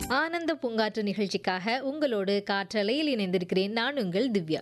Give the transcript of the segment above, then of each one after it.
ஆனந்த பூங்காற்று நிகழ்ச்சிக்காக உங்களோடு காற்றலையில் இணைந்திருக்கிறேன் நான் உங்கள் திவ்யா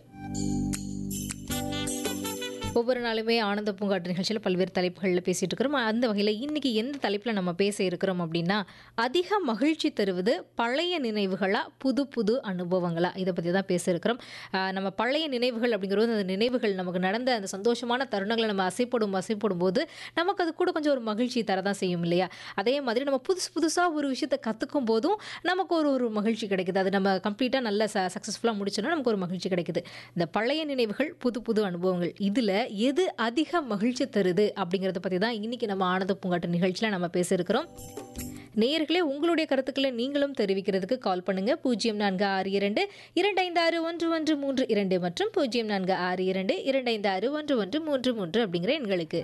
ஒவ்வொரு நாளுமே ஆனந்த பூங்காற்று நிகழ்ச்சியில் பல்வேறு தலைப்புகளில் பேசிகிட்டு இருக்கிறோம் அந்த வகையில் இன்றைக்கி எந்த தலைப்பில் நம்ம பேச இருக்கிறோம் அப்படின்னா அதிக மகிழ்ச்சி தருவது பழைய நினைவுகளா புது புது அனுபவங்களா இதை பற்றி தான் பேச இருக்கிறோம் ஆஹ் நம்ம பழைய நினைவுகள் அப்படிங்கிறது அந்த நினைவுகள் நமக்கு நடந்த அந்த சந்தோஷமான தருணங்களை நம்ம அசைப்படும் அசைப்படும் போது நமக்கு அது கூட கொஞ்சம் ஒரு மகிழ்ச்சி தரதான் செய்யும் இல்லையா அதே மாதிரி நம்ம புதுசு புதுசாக ஒரு விஷயத்தை கற்றுக்கும் போதும் நமக்கு ஒரு ஒரு மகிழ்ச்சி கிடைக்குது அது நம்ம கம்ப்ளீட்டாக நல்ல ச சக்ஸஸ்ஃபுல்லாக முடிச்சோன்னா நமக்கு ஒரு மகிழ்ச்சி கிடைக்குது இந்த பழைய நினைவுகள் புது புது அனுபவங்கள் இதில் எது அதிக மகிழ்ச்சி தருது அப்படிங்கிறத பற்றி தான் இன்றைக்கி நம்ம ஆனந்த பூங்காட்டு நிகழ்ச்சியில் நம்ம பேச இருக்கிறோம் நேயர்களே உங்களுடைய கருத்துக்களை நீங்களும் தெரிவிக்கிறதுக்கு கால் பண்ணுங்க பூஜ்ஜியம் நான்கு ஆறு இரண்டு இரண்டு ஐந்து ஆறு ஒன்று ஒன்று மூன்று இரண்டு மற்றும் பூஜ்ஜியம் நான்கு ஆறு இரண்டு இரண்டு ஐந்து ஆறு ஒன்று ஒன்று மூன்று மூன்று அப்படிங்கிற எண்களுக்கு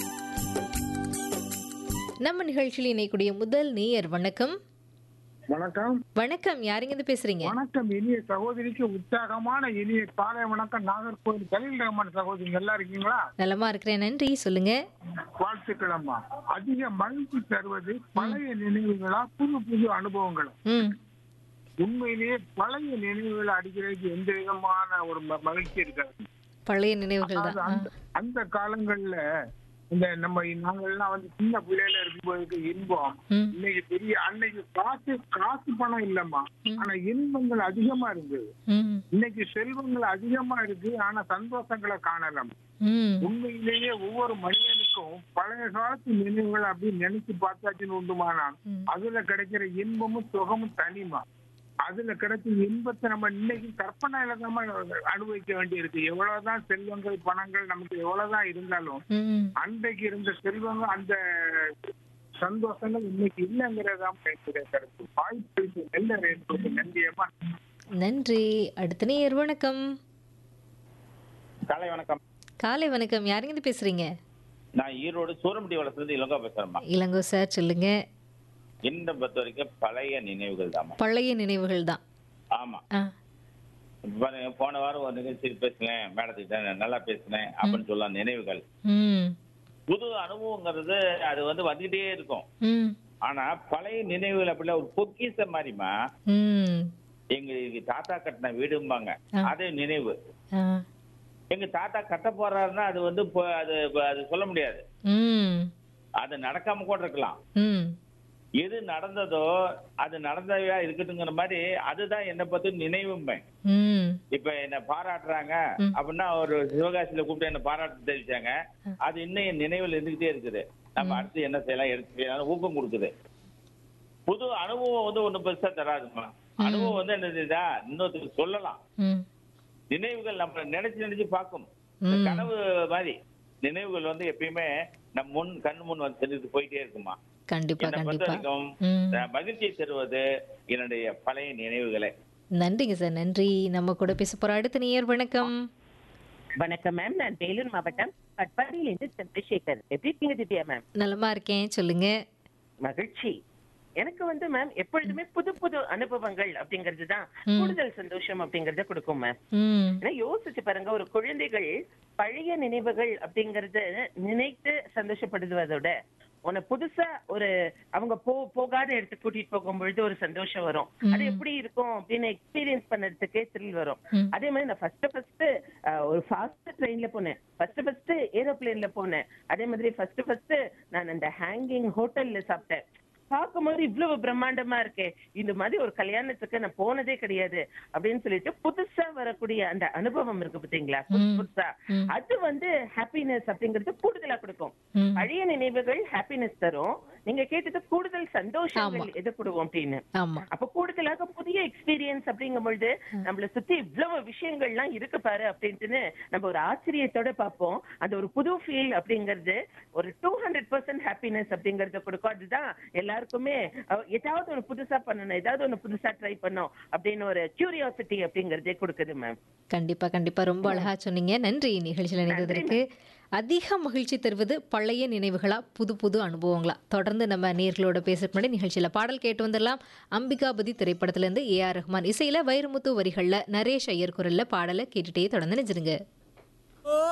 நம்ம நிகழ்ச்சியில் இணையக்கூடிய முதல் நேயர் வணக்கம் வணக்கம் வணக்கம் யாருங்க இருந்து பேசுறீங்க வணக்கம் இனிய சகோதரிக்கு உற்சாகமான இனிய காலை வணக்கம் நாகர்கோவில் கலீல் ரஹ்மான் சகோதரி நல்லா இருக்கீங்களா நலமா இருக்கிறேன் நன்றி சொல்லுங்க வாழ்த்துக்கள் அம்மா அதிக மகிழ்ச்சி தருவது பழைய நினைவுகளா புது புது அனுபவங்களா ம் உண்மையிலேயே பழைய நினைவுகளை அடிக்கிறதுக்கு எந்த விதமான ஒரு ம- மகிழ்ச்சி இருக்காது பழைய நினைவுகள் அது தான் அந்த அந்த காலங்கள்ல இந்த நம்ம நாங்கள்லாம் வந்து சின்ன பிள்ளையில இருக்கும்போது இன்பம் ம் இன்னைக்கு பெரிய அன்னைக்கு காசு காசு பணம் இல்லம்மா ஆனா இன்பங்கள் அதிகமா இருந்தது ம் இன்னைக்கு செல்வங்கள் அதிகமா இருக்கு ஆனா சந்தோஷங்களை காணலாம் ம் உண்மையிலேயே ஒவ்வொரு மனிதனுக்கும் பழைய காலத்து நினைவுகள் அப்படின்னு நினைச்சு பார்த்தாச்சுன்னு உண்டுமானா ம். அதுல கிடைக்கிற இன்பமும் சுகமும் தனிமா அதுல கிடைச்ச இன்பத்தை நம்ம இன்னைக்கு கற்பனையில நம்ம அனுபவிக்க வேண்டியிருக்கு எவ்வளவுதான் செல்வங்கள் பணங்கள் நமக்கு எவ்வளவுதான் இருந்தாலும் ம் அன்றைக்கு இருந்த செல்வங்கள் அந்த சந்தோஷங்கள் இன்னைக்கு இல்லைங்கிறதா என்னுடைய கருத்து வாய்ப்பு நல்ல என்பது நன்றியம்மா நன்றி அடுத்த நேயர் வணக்கம் காலை வணக்கம் காலை வணக்கம் யாருங்க இருந்து பேசுறீங்க நான் ஈரோடு சூரம்பட்டி வளர்த்துலேருந்து இலங்கா பேசுறேம்மா இளங்கோ சார் சொல்லுங்க என்ன பொறுத்த வரைக்கும் பழைய நினைவுகள் தாம்மா பழைய நினைவுகள் தான் ஆமா ஆ இப்ப பாருங்க போன வாரம் ஒரு நிகழ்ச்சி பேசினேன் மேடத்துக்கிட்ட நான் நல்லா பேசினேன் அப்படின்னு சொல்லலாம் நினைவுகள் ம் புது அனுபவங்கிறது அது வந்து வந்துகிட்டே இருக்கும் ம் ஆனா பழைய நினைவுகள் அப்படிலாம் ஒரு பொக்கிஷம் மாதிரிமா ம் எங்க எங்க தாத்தா கட்டின வீடும்பாங்க ஆ. அது நினைவு ஆ எங்க தாத்தா கட்ட போறாருன்னா அது வந்து இப்போ- அது அது சொல்ல முடியாது ம் அது நடக்காம கூட இருக்கலாம் ம் எது நடந்ததோ அது நடந்தவையா இருக்கட்டுங்கிற மாதிரி அதுதான் என்னை பத்தி நினைவுமே ம் இப்ப என்ன பாராட்டுறாங்க அப்படின்னா ஒரு சிவகாசியில கூப்பிட்டு என்ன பாராட்டு தெரிவிச்சாங்க அது இன்னும் என் நினைவில் இருந்துகிட்டே இருக்குது நம்ம அடுத்து என்ன செய்யலாம் எடுத்து செய்யலாம் ஊக்கம் கொடுக்குது புது அனுபவம் வந்து ஒண்ணு பெருசா தராதுமா அனுபவம் வந்து என்னதுதா இன்னொருத்தருக்கு சொல்லலாம் ம் நினைவுகள் நம்ம நினைச்சு நினைச்சு பார்க்கும் இந்த ம். கனவு மாதிரி நினைவுகள் வந்து எப்பயுமே நம் முன் கண் முன் வந்து செஞ்சுட்டு போயிட்டே இருக்குமா கண்டிப்பா என்னை பொறுத்த கண்டிப்பா வரைக்கும் ம் அஹ், மகிழ்ச்சியை தருவது என்னுடைய பழைய நினைவுகளே நன்றிங்க சார் நன்றி நம்ம கூட பேச போற அடுத்த நேயர் வணக்கம் வணக்கம் மேம் நான் வேலூர் மாவட்டம் பட்பாடியிலிருந்து சந்திரசேகர் எப்படி இருக்கீங்க திவ்யா மேம் நலமா இருக்கேன் சொல்லுங்க மகிழ்ச்சி எனக்கு வந்து மேம் எப்பொழுதுமே புது புது அனுபவங்கள் அப்படிங்கிறது தான் கூடுதல் சந்தோஷம் அப்படிங்கறத கொடுக்கும் மேம் ம் ஏன்னா யோசிச்சு பாருங்க ஒரு குழந்தைகள் பழைய நினைவுகள் அப்படிங்கறத நினைத்து சந்தோஷப்படுவதோட உன்னை புதுசா ஒரு அவங்க போ போகாத இடத்துக்கு கூட்டிட்டு போகும் பொழுது ஒரு சந்தோஷம் வரும் அது எப்படி இருக்கும் அப்படின்னு எக்ஸ்பீரியன்ஸ் பண்ணறதுக்கே த்ரில் வரும் ம். அதே மாதிரி நான் ஃபர்ஸ்ட் ஃபர்ஸ்ட் ஒரு ஃபாஸ்ட் ட்ரெயின்ல போனேன் ஃபர்ஸ்ட் ஃபர்ஸ்ட் ஏரோப்ளேன்ல போனேன் அதே மாதிரி ஃபர்ஸ்ட் ஃபர்ஸ்ட் நான் அந்த ஹேங்கிங் ஹோட்டல்ல சாப்பிட்டேன் பார்க்கும்போது இவ்வளவு பிரம்மாண்டமா இருக்கே இந்த மாதிரி ஒரு கல்யாணத்துக்கு நான் போனதே கிடையாது அப்படின்னு சொல்லிட்டு புதுசா வரக்கூடிய அந்த அனுபவம் இருக்கு பாத்தீங்களா புதுசு புதுசா அது வந்து ஹாப்பினஸ் அப்படிங்கிறது கூடுதலா கொடுக்கும் ம். பழைய நினைவுகள் ஹாப்பினஸ் தரும் நீங்க கேட்டது கூடுதல் சந்தோஷங்கள் எது கொடுக்கும் அப்படின்னு ஆமா அப்ப கூடுதலாக புதிய எக்ஸ்பீரியன்ஸ் அப்படிங்கும் பொழுது நம்மள சுத்தி இவ்வளவு விஷயங்கள்லாம் இருக்கு பாரு அப்படின்ட்டுன்னு நம்ம ஒரு ஆச்சரியத்தோட பார்ப்போம் அந்த ஒரு புது ஃபீல் அப்படிங்கிறது ஒரு டூ ஹண்ட்ரட் பர்சன்ட் ஹாப்பினஸ் அப்படிங்கறத கொடுக்கும் அதுதான் எல்லாருக்குமே அஹ், ஏதாவது ஒண்ணு புதுசா பண்ணணும் ஏதாவது ஒண்ணு புதுசா ட்ரை பண்ணணும் அப்படின்னு ஒரு கியூரியாசிட்டி அப்படிங்கறதே கொடுக்குது மேம் கண்டிப்பா கண்டிப்பா ரொம்ப அழகா சொன்னீங்க நன்றி நிகழ்ச்சியில் இணைந்ததற்கு அதிக மகிழ்ச்சி தருவது பழைய நினைவுகளா புது புது அனுபவங்களா தொடர்ந்து நம்ம நேர்களோட பேசுறதுக்கு முன்னாடி நிகழ்ச்சியில பாடல் கேட்டு வந்துடலாம் அம்பிகாபதி திரைப்படத்துல இருந்து ஏ ஆர் ரஹ்மான் இசையில வைரமுத்து வரிகள்ல நரேஷ் ஐயர் குரல்ல பாடலை கேட்டுட்டே தொடர்ந்து நினைச்சிருங்க